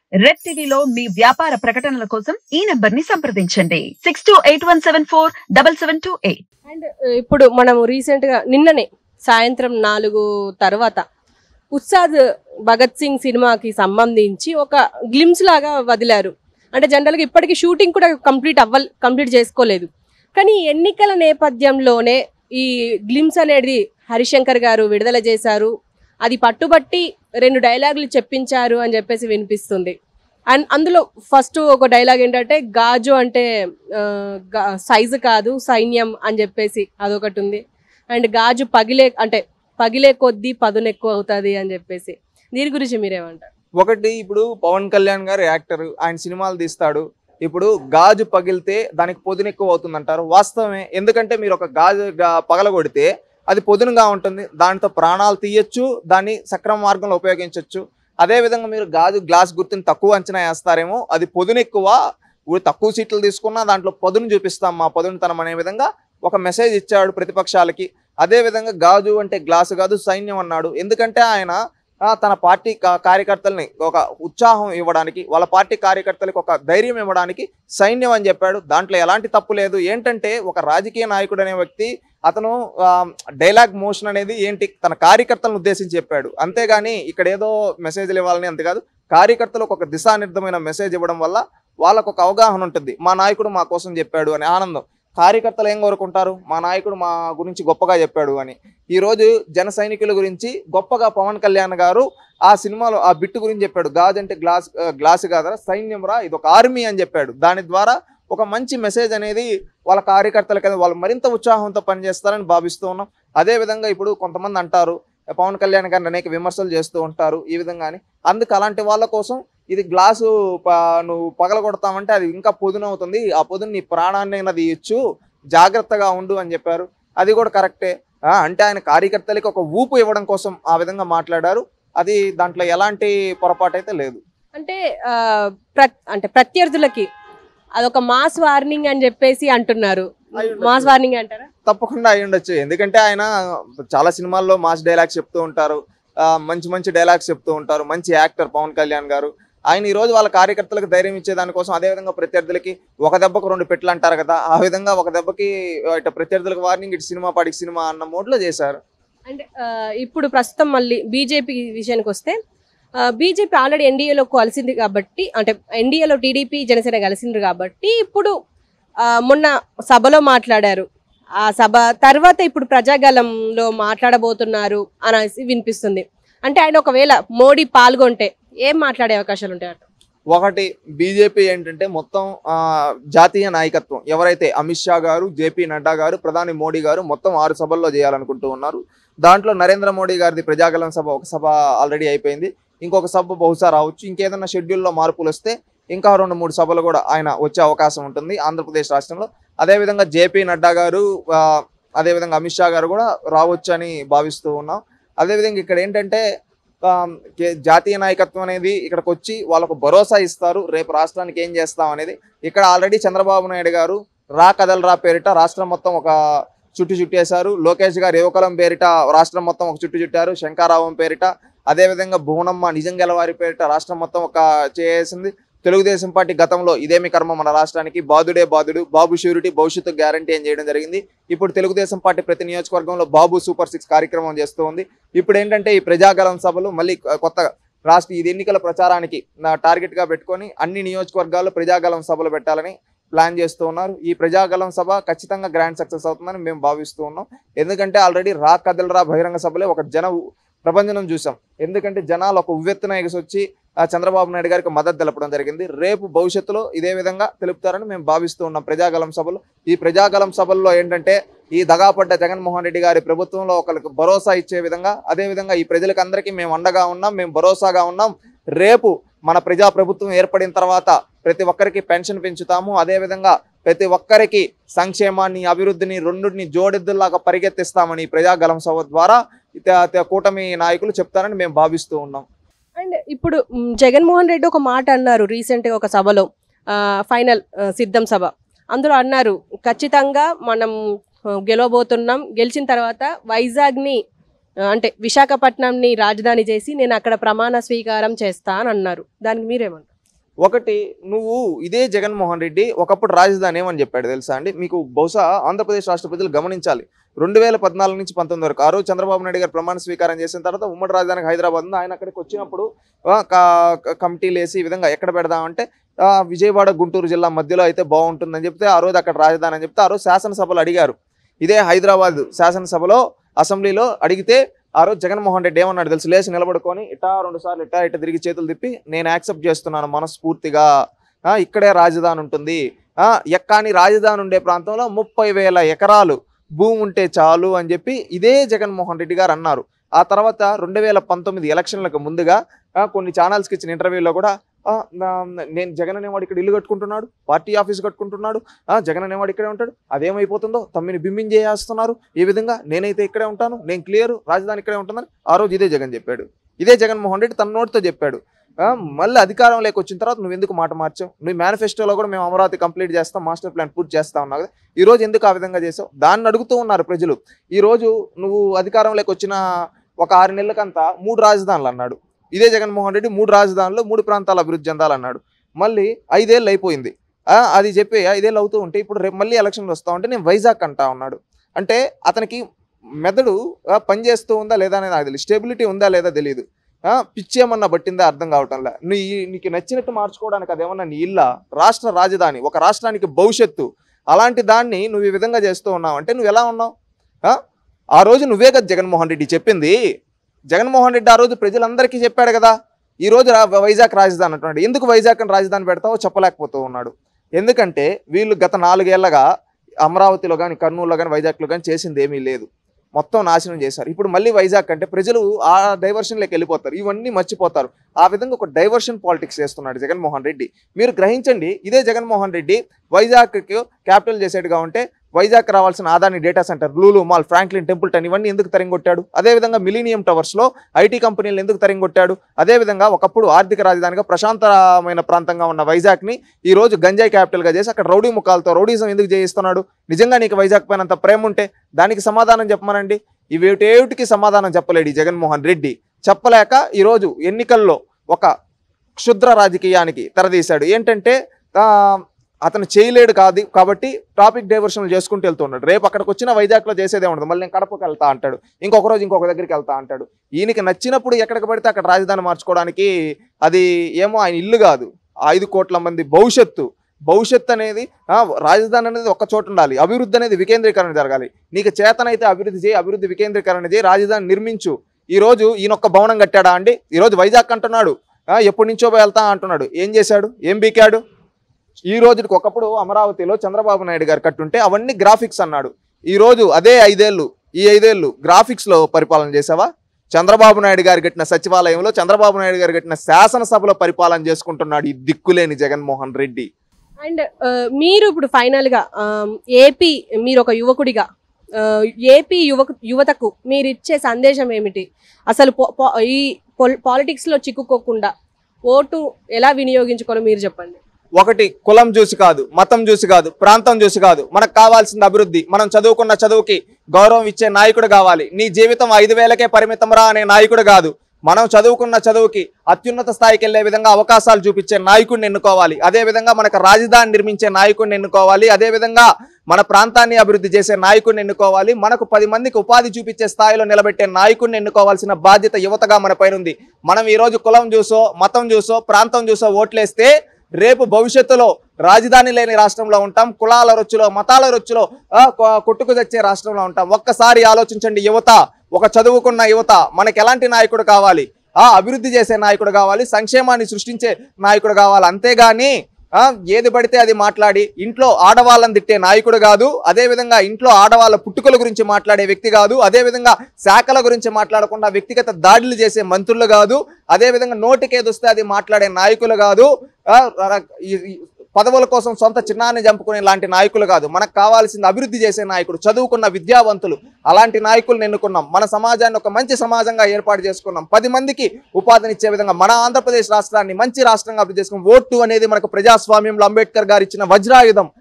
Red టీవీలో మీ వ్యాపార ప్రకటనల కోసం ఈ నంబర్ ని సంప్రదించండి six two eight one seven four double seven two eight and ఇప్పుడు మనం రీసెంట్ గా నిన్ననే సాయంత్రం నాలుగు తర్వాత ఉత్సాద్ భగత్ సింగ్ సినిమాకి సంబంధించి ఒక గ్లిమ్స్ లాగా వదిలారు అంటే జనరల్గా ఇప్పటికీ షూటింగ్ కూడా కంప్లీట్ అవ్వల్ కంప్లీట్ చేసుకోలేదు కానీ ఎన్నికల నేపథ్యంలోనే ఈ గ్లిమ్స్ అనేది హరిశంకర్ గారు విడుదల చేశారు అది పట్టుబట్టి రెండు డైలాగులు చెప్పించారు అని చెప్పేసి వినిపిస్తుంది అండ్ అందులో ఫస్ట్ ఒక డైలాగ్ ఏంటంటే గాజు అంటే ఆ, గా- సైజు కాదు సైన్యం అని చెప్పేసి అదొకటి ఉంది అండ్ గాజు పగిలే అంటే పగిలే కొద్దీ పదును ఎక్కువ అవుతుంది అని చెప్పేసి దీని గురించి మీరేమంటారు ఒకటి ఇప్పుడు పవన్ కళ్యాణ్ గారు యాక్టర్ ఆయన సినిమాలు తీస్తాడు ఇప్పుడు గాజు పగిలితే దానికి పొదును ఎక్కువ అవుతుంది అంటారు వాస్తవమే ఎందుకంటే మీరు ఒక గాజు గా- పగలగొడితే అది పొదునుగా ఉంటుంది దాంతో ప్రాణాలు తీయొచ్చు దాన్ని సక్రమ మార్గంలో ఉపయోగించవచ్చు అదే విధంగా మీరు గాజు గ్లాస్ గుర్తుని తక్కువ అంచనా వేస్తారేమో అది పొదును ఎక్కువ ఊ- తక్కువ సీట్లు తీసుకున్నా దాంట్లో పొదును చూపిస్తాం మా పొదునుతనం అనే విధంగా ఒక మెసేజ్ ఇచ్చాడు ప్రతిపక్షాలకి అదే విధంగా గాజు అంటే గ్లాసు కాదు సైన్యం అన్నాడు ఎందుకంటే ఆయన ఆ, తన పార్టీ కా- కార్యకర్తల్ని ఒక ఉత్సాహం ఇవ్వడానికి వాళ్ళ పార్టీ కార్యకర్తలకు ఒక ధైర్యం ఇవ్వడానికి సైన్యం అని చెప్పాడు దాంట్లో ఎలాంటి తప్పు లేదు ఏంటంటే ఒక రాజకీయ నాయకుడు అనే వ్యక్తి అతను డైలాగ్ మోషన్ అనేది ఏంటి తన కార్యకర్తలను ఉద్దేశించి చెప్పాడు అంతేగాని ఇక్కడ ఏదో మెసేజ్లు ఇవ్వాలని అంతే కాదు కార్యకర్తలకు ఒక దిశానిర్ధమైన మెసేజ్ ఇవ్వడం వల్ల వాళ్ళకు ఒక అవగాహన ఉంటుంది మా నాయకుడు మా కోసం చెప్పాడు అనే ఆనందం కార్యకర్తలు ఏం కోరుకుంటారు మా నాయకుడు మా గురించి గొప్పగా చెప్పాడు అని ఈ రోజు జన సైనికుల గురించి గొప్పగా పవన్ కళ్యాణ్ గారు ఆ సినిమాలో ఆ బిట్టు గురించి చెప్పాడు గాజ్ అంటే గ్లాస్ ఆ, గ్లాస్ కాదరా సైన్యం రా ఇది ఒక ఆర్మీ అని చెప్పాడు దాని ద్వారా ఒక మంచి మెసేజ్ అనేది వాళ్ళ కార్యకర్తలకి అనేది వాళ్ళు మరింత ఉత్సాహంతో పనిచేస్తారని భావిస్తూ ఉన్నాం అదే విధంగా ఇప్పుడు కొంతమంది అంటారు పవన్ కళ్యాణ్ గారిని అనేక విమర్శలు చేస్తూ ఉంటారు ఈ విధంగానే అందుకు అలాంటి వాళ్ళ కోసం ఇది గ్లాసు ప- నువ్వు పగలగొడతామంటే అది ఇంకా పొదునవుతుంది ఆ పొదును నీ ప్రాణాన్ని అయినా తీయచ్చు జాగ్రత్తగా ఉండు అని చెప్పారు అది కూడా కరెక్టే ఆ, అంటే ఆయన కార్యకర్తలకి ఒక ఊపు ఇవ్వడం కోసం ఆ విధంగా మాట్లాడారు అది దాంట్లో ఎలాంటి పొరపాటు అయితే లేదు అంటే ఆ, ప్ర అంటే ప్రత్యర్థులకి అదొక మాస్ వార్నింగ్ అని చెప్పేసి అంటున్నారు అయి ఉండొచ్చు. మాస్ వార్నింగ్ అంటారా తప్పకుండా అయి ఉండొచ్చు ఎందుకంటే ఆయన చాలా సినిమాల్లో మాస్ డైలాగ్స్ చెప్తూ ఉంటారు ఆ, మంచి మంచి డైలాగ్స్ చెప్తూ ఉంటారు మంచి యాక్టర్ పవన్ కళ్యాణ్ గారు ఆయన ఈ రోజు వాళ్ళ కార్యకర్తలకు ధైర్యం ఇచ్చే దానికోసం అదే విధంగా ప్రత్యర్థులకి ఒక దెబ్బకు రెండు పెట్లు అంటారు కదా ఆ విధంగా ఒక దెబ్బకి ఆ, ఇటు ప్రత్యర్థులకు వార్నింగ్ ఇటు సినిమా పాడికి సినిమా అన్న మోడ్లో చేశారు అంటే ఆ, ఇప్పుడు ప్రస్తుతం మళ్ళీ బీజేపీ విషయానికి వస్తే బీజేపీ ఆల్రెడీ ఎన్డీఏలో కలిసింది కాబట్టి అంటే ఎన్డీఏలో టీడీపీ జనసేన కలిసింది కాబట్టి ఇప్పుడు ఆ, మొన్న సభలో మాట్లాడారు ఆ సభ తర్వాత ఇప్పుడు ప్రజాగలంలో మాట్లాడబోతున్నారు అనేసి వినిపిస్తుంది అంటే ఆయన ఒకవేళ మోడీ పాల్గొంటే ఏం మాట్లాడే అవకాశాలు ఉంటాయట ఒకటి బీజేపీ ఏంటంటే మొత్తం ఆ, జాతీయ నాయకత్వం ఎవరైతే అమిత్ షా గారు జేపీ నడ్డా గారు ప్రధాని మోడీ గారు మొత్తం ఆరు సభల్లో చేయాలనుకుంటూ ఉన్నారు దాంట్లో నరేంద్ర మోడీ గారిది ప్రజాగలం సభ ఒక సభ ఆల్రెడీ అయిపోయింది ఇంకొక సభ బహుశా రావచ్చు ఇంకేదైనా షెడ్యూల్లో మార్పులు వస్తే ఇంకా రెండు మూడు సభలు కూడా ఆయన వచ్చే అవకాశం ఉంటుంది ఆంధ్రప్రదేశ్ రాష్ట్రంలో అదేవిధంగా జేపీ నడ్డా గారు ఆ, అదేవిధంగా అమిత్ షా గారు కూడా రావచ్చు అని భావిస్తూ ఉన్నాం అదేవిధంగా ఇక్కడ ఏంటంటే ఆ, కే- జాతీయ నాయకత్వం అనేది ఇక్కడికి వచ్చి వాళ్ళకు భరోసా ఇస్తారు రేపు రాష్ట్రానికి ఏం చేస్తాం అనేది ఇక్కడ ఆల్రెడీ చంద్రబాబు నాయుడు గారు రా కదలరా పేరిట రాష్ట్రం మొత్తం ఒక చుట్టు చుట్టేశారు లోకేష్ గారు యువకులం పేరిట రాష్ట్రం మొత్తం ఒక చుట్టు చుట్టారు శంకారావం పేరిట అదేవిధంగా భువనమ్మ నిజం గెలవారి పేరిట రాష్ట్రం మొత్తం ఒక చేసింది తెలుగుదేశం పార్టీ గతంలో ఇదేమి కర్మ మన రాష్ట్రానికి బాధుడే బాధుడు బాబు షూరిటీ భవిష్యత్తు గ్యారంటీ అని చేయడం జరిగింది ఇప్పుడు తెలుగుదేశం పార్టీ ప్రతి నియోజకవర్గంలో బాబు సూపర్ సిక్స్ కార్యక్రమం చేస్తూ ఉంది ఇప్పుడు ఏంటంటే ఈ ప్రజాగలం సభలు మళ్ళీ కొత్తగా రాష్ట్ర ఇది ఎన్నికల ప్రచారానికి నా టార్గెట్ గా పెట్టుకొని అన్ని నియోజకవర్గాల్లో ప్రజాగలం సభలు పెట్టాలని ప్లాన్ చేస్తూ ఉన్నారు ఈ ప్రజాగలం సభ ఖచ్చితంగా గ్రాండ్ సక్సెస్ అవుతుందని మేము భావిస్తూ ఉన్నాం ఎందుకంటే ఆల్రెడీ రా కదలరా బహిరంగ సభలే ఒక జన ఉ- ప్రభంజనం చూసాం ఎందుకంటే జనాలు ఒక ఉవ్వెత్తున ఎగసి వచ్చి ఆ చంద్రబాబు నాయుడు గారికి మద్దతు తెలపడం జరిగింది రేపు భవిష్యత్తులో ఇదే విధంగా తెలుపుతారని మేము భావిస్తూ ఉన్నాం ప్రజాగలం సభలు ఈ ప్రజాగలం సభల్లో ఏంటంటే ఈ దగాపడ్డ జగన్మోహన్ రెడ్డి గారి ప్రభుత్వంలో ఒకరికి భరోసా ఇచ్చే విధంగా అదే విధంగా ఈ ప్రజలకు అందరికీ మేము అండగా ఉన్నాం మేము భరోసాగా ఉన్నాం రేపు మన ప్రజా ప్రభుత్వం ఏర్పడిన తర్వాత ప్రతి ఒక్కరికి పెన్షన్ పెంచుతాము అదే విధంగా ప్రతి ఒక్కరికి సంక్షేమాన్ని అభివృద్ధిని రెండుని జోడెద్దుల్లాగా పరిగెత్తిస్తామని ఈ ప్రజాగలం సభ ద్వారా త- త- కూటమి నాయకులు చెప్తారని మేము భావిస్తూ ఉన్నాం అండ్ ఇప్పుడు మ్, జగన్మోహన్ రెడ్డి ఒక మాట అన్నారు రీసెంట్గా ఒక సభలో ఆ, ఫైనల్ ఆ, సిద్ధం సభ అందులో అన్నారు ఖచ్చితంగా మనం ఆ, గెలవబోతున్నాం గెలిచిన తర్వాత వైజాగ్ని ఆ, అంటే విశాఖపట్నంని రాజధాని చేసి నేను అక్కడ ప్రమాణ స్వీకారం చేస్తా అని అన్నారు దానికి మీరేమంటారు ఒకటి నువ్వు ఇదే జగన్మోహన్ రెడ్డి ఒకప్పుడు రాజధాని ఏమని చెప్పాడు తెలుసా అండి మీకు బహుశా ఆంధ్రప్రదేశ్ రాష్ట్ర ప్రజలు గమనించాలి రెండు వేల పద్నాలుగు నుంచి పంతొమ్మిది వరకు ఆ రోజు చంద్రబాబు నాయుడు గారు ప్రమాణ స్వీకారం చేసిన తర్వాత ఉమ్మడి రాజధానికి హైదరాబాద్ ఉంది ఆయన అక్కడికి వచ్చినప్పుడు ఆ, క- క- కమిటీలు వేసి ఈ విధంగా ఎక్కడ పెడదామంటే ఆ, విజయవాడ గుంటూరు జిల్లా మధ్యలో అయితే బాగుంటుందని చెప్తే ఆ రోజు అక్కడ రాజధాని అని చెప్తే ఆ రోజు శాసనసభలు అడిగారు ఇదే హైదరాబాద్ శాసనసభలో అసెంబ్లీలో అడిగితే ఆ రోజు జగన్మోహన్ రెడ్డి ఏమన్నాడు తెలుసు లేచి నిలబడుకొని ఇటా రెండు సార్లు ఇటా ఇట తిరిగి చేతులు తిప్పి నేను యాక్సెప్ట్ చేస్తున్నాను మనస్ఫూర్తిగా ఆ, ఇక్కడే రాజధాని ఉంటుంది ఆ, ఎక్కాని రాజధాని ఉండే ప్రాంతంలో ముప్పై వేల ఎకరాలు భూమి ఉంటే చాలు అని చెప్పి ఇదే జగన్మోహన్ రెడ్డి గారు అన్నారు ఆ తర్వాత రెండు వేల పంతొమ్మిది ఎలక్షన్లకు ముందుగా ఆ, కొన్ని ఛానల్స్కి ఇచ్చిన ఇంటర్వ్యూలో కూడా ఆ, నా- నేను జగన్ అనేవాడు ఇక్కడ ఇల్లు కట్టుకుంటున్నాడు పార్టీ ఆఫీస్ కట్టుకుంటున్నాడు ఆ, జగన్ అనేవాడు ఇక్కడే ఉంటాడు అదేమైపోతుందో తమ్మిని బింబించేస్తున్నారు ఈ విధంగా నేనైతే ఇక్కడే ఉంటాను నేను క్లియర్ రాజధాని ఇక్కడే ఉంటుందని ఆ రోజు ఇదే జగన్ చెప్పాడు ఇదే జగన్మోహన్ రెడ్డి తన నోటితో చెప్పాడు ఆ, మళ్ళీ అధికారంలోకి వచ్చిన తర్వాత నువ్వు ఎందుకు మాట మార్చావు నువ్వు మేనిఫెస్టోలో కూడా మేము అమరావతి కంప్లీట్ చేస్తాం మాస్టర్ ప్లాన్ పూర్తి చేస్తా ఉన్నావు కదా ఈ రోజు ఎందుకు ఆ విధంగా చేసావు దాన్ని అడుగుతూ ఉన్నారు ప్రజలు ఈ రోజు నువ్వు అధికారంలోకి వచ్చిన ఒక ఆరు నెలలకంతా మూడు రాజధానులు అన్నాడు ఇదే జగన్మోహన్ రెడ్డి మూడు రాజధానులు మూడు ప్రాంతాల అభివృద్ధి చెందాలన్నాడు మళ్ళీ ఐదేళ్ళు అయిపోయింది ఆ, అది చెప్పి ఐదేళ్ళు అవుతూ ఉంటే ఇప్పుడు రేపు మళ్ళీ ఎలక్షన్లు వస్తా ఉంటే నేను వైజాగ్ అంటా ఉన్నాడు అంటే అతనికి మెదడు ఆ, పనిచేస్తూ ఉందా లేదా అనేది నాకు తెలియదు స్టెబిలిటీ ఉందా లేదా తెలియదు ఆ, పిచ్చి ఏమన్నా పట్టిందా అర్థం కావటంలా నీ నీకు నచ్చినట్టు మార్చుకోవడానికి అదేమన్నా నీ ఇల్లా రాష్ట్ర రాజధాని ఒక రాష్ట్రానికి భవిష్యత్తు అలాంటి దాన్ని నువ్వు ఈ విధంగా చేస్తూ ఉన్నావు అంటే నువ్వు ఎలా ఉన్నావు ఆ? ఆ రోజు నువ్వే కదా జగన్మోహన్ రెడ్డి చెప్పింది జగన్మోహన్ రెడ్డి ఆ రోజు ప్రజలందరికీ చెప్పాడు కదా ఈ రోజు రా- వైజాగ్ రాజధాని అంటున్నాడు ఎందుకు వైజాగ్ అని రాజధాని పెడతావో చెప్పలేకపోతూ ఉన్నాడు ఎందుకంటే వీళ్ళు గత నాలుగేళ్లగా అమరావతిలో కానీ కర్నూలులో కానీ వైజాగ్లో కానీ చేసింది ఏమీ లేదు మొత్తం నాశనం చేశారు ఇప్పుడు మళ్ళీ వైజాగ్ అంటే ప్రజలు ఆ డైవర్షన్లోకి వెళ్ళిపోతారు ఇవన్నీ మర్చిపోతారు ఆ విధంగా ఒక డైవర్షన్ పాలిటిక్స్ చేస్తున్నాడు జగన్మోహన్ రెడ్డి మీరు గ్రహించండి ఇదే జగన్మోహన్ రెడ్డి వైజాగ్కి క్యాపిటల్ చేసేట్టుగా ఉంటే వైజాగ్ రావాల్సిన Adani data centre Lulu mall Franklin Templeton ఇవన్నీ ఎందుకు తరింగొట్టాడు అదేవిధంగా మిలీనియం టవర్స్లో ఐటీ కంపెనీలు ఎందుకు తరింగొట్టాడు అదేవిధంగా ఒకప్పుడు ఆర్థిక రాజధానిగా ప్రశాంతమైన ప్రాంతంగా ఉన్న వైజాగ్ని ఈ రోజు గంజాయి క్యాపిటల్గా చేసి అక్కడ రౌడీ ముఖాలతో రౌడీజం ఎందుకు చేయిస్తున్నాడు నిజంగా నీకు వైజాగ్ పైన అంత ప్రేమ ఉంటే దానికి సమాధానం చెప్పమనండి ఇవేటేటికి సమాధానం చెప్పలేడు ఈ జగన్మోహన్ రెడ్డి చెప్పలేక ఈరోజు ఎన్నికల్లో ఒక క్షుద్ర రాజకీయానికి తెరదీశాడు ఏంటంటే ఆ, అతను చేయలేడు కాదు కాబట్టి టాపిక్ డైవర్షన్ చేసుకుంటూ వెళ్తున్నాడు రేపు అక్కడికి వచ్చిన వైజాగ్లో చేసేదే ఉండదు మళ్ళీ నేను కడపకి వెళ్తా అంటాడు ఇంకొక రోజు ఇంకొక దగ్గరికి వెళ్తా అంటాడు ఈయనకి నచ్చినప్పుడు ఎక్కడికి పడితే అక్కడ రాజధాని మార్చుకోవడానికి అది ఏమో ఆయన ఇల్లు కాదు ఐదు కోట్ల మంది భవిష్యత్తు భవిష్యత్తు అనేది ఆ, రాజధాని అనేది ఒక్క చోట ఉండాలి అభివృద్ధి అనేది వికేంద్రీకరణ జరగాలి నీకు చేతనైతే అభివృద్ధి చేయి అభివృద్ధి వికేంద్రీకరణ చేయి రాజధాని నిర్మించు ఈ రోజు ఈయన ఒక్క భవనం కట్టాడా అండి ఈ రోజు వైజాగ్ అంటున్నాడు ఆ, ఎప్పటి నుంచో వెళ్తా అంటున్నాడు ఏం చేశాడు ఏం బీకాడు ఈ రోజుకి ఒకప్పుడు అమరావతిలో చంద్రబాబు నాయుడు గారు కట్టుంటే అవన్నీ గ్రాఫిక్స్ అన్నాడు ఈ రోజు అదే ఐదేళ్ళు ఈ ఐదేళ్ళు గ్రాఫిక్స్ లో పరిపాలన చేసావా చంద్రబాబు నాయుడు గారు కట్టిన సచివాలయంలో చంద్రబాబు నాయుడు గారు కట్టిన శాసనసభలో పరిపాలన చేసుకుంటున్నాడు ఈ దిక్కులేని జగన్మోహన్ రెడ్డి అండ్ మీరు ఇప్పుడు ఫైనల్ గా ఏపీ మీరు ఒక యువకుడిగా ఆ, ఏపీ యువకు యువతకు మీరు ఇచ్చే సందేశం ఏమిటి అసలు పో- పో- ఈ పాలిటిక్స్ లో చిక్కుకోకుండా ఓటు ఎలా వినియోగించుకోవాలో మీరు చెప్పండి ఒకటి కులం చూసి కాదు మతం చూసి కాదు ప్రాంతం చూసి కాదు మనకు కావాల్సిన అభివృద్ధి మనం చదువుకున్న చదువుకి గౌరవం ఇచ్చే నాయకుడు కావాలి నీ జీవితం ఐదు వేలకే పరిమితం రా అనే నాయకుడు కాదు మనం చదువుకున్న చదువుకి అత్యున్నత స్థాయికి వెళ్లే విధంగా అవకాశాలు చూపించే నాయకుడిని ఎన్నుకోవాలి అదే విధంగా మనకు రాజధాని నిర్మించే నాయకుడిని ఎన్నుకోవాలి అదే విధంగా మన ప్రాంతాన్ని అభివృద్ధి చేసే నాయకుడిని ఎన్నుకోవాలి మనకు పది మందికి ఉపాధి చూపించే స్థాయిలో నిలబెట్టే నాయకుడిని ఎన్నుకోవాల్సిన బాధ్యత యువతగా మన పైన ఉంది మనం ఈ రోజు కులం చూసో మతం చూసో ప్రాంతం చూసో ఓట్లేస్తే రేపు భవిష్యత్తులో రాజధాని లేని రాష్ట్రంలో ఉంటాం కులాల రొచ్చులో మతాల రొచ్చులో ఆ, కొ- కొట్టుకు తెచ్చే రాష్ట్రంలో ఉంటాం ఒక్కసారి ఆలోచించండి యువత ఒక చదువుకున్న యువత మనకి ఎలాంటి నాయకుడు కావాలి ఆ అభివృద్ధి చేసే నాయకుడు కావాలి సంక్షేమాన్ని సృష్టించే నాయకుడు కావాలి అంతేగాని ఆ, ఏది పడితే అది మాట్లాడి ఇంట్లో ఆడవాళ్ళని తిట్టే నాయకుడు కాదు అదే విధంగా ఇంట్లో ఆడవాళ్ళ పుట్టుకల గురించి మాట్లాడే వ్యక్తి కాదు అదే విధంగా శాఖల గురించి మాట్లాడకుండా వ్యక్తిగత దాడులు చేసే మంత్రులు కాదు అదే విధంగా నోటికేదొస్తే అది మాట్లాడే నాయకులు కాదు ఆ, ర- ఈ- ఈ పదవుల కోసం సొంత చిన్నాన్ని చంపుకునే లాంటి నాయకులు కాదు మనకు కావాల్సింది అభివృద్ధి చేసే నాయకుడు చదువుకున్న విద్యావంతులు అలాంటి నాయకులను ఎన్నుకున్నాం మన సమాజాన్ని ఒక మంచి సమాజంగా ఏర్పాటు చేసుకున్నాం పది మందికి ఉపాధినిచ్చే విధంగా మన ఆంధ్రప్రదేశ్ రాష్ట్రాన్ని మంచి రాష్ట్రంగా అభివృద్ధి చేసుకున్నాం ఓటు అనేది మనకు ప్రజాస్వామ్యంలో అంబేద్కర్ గారు ఇచ్చిన వజ్రాయుధం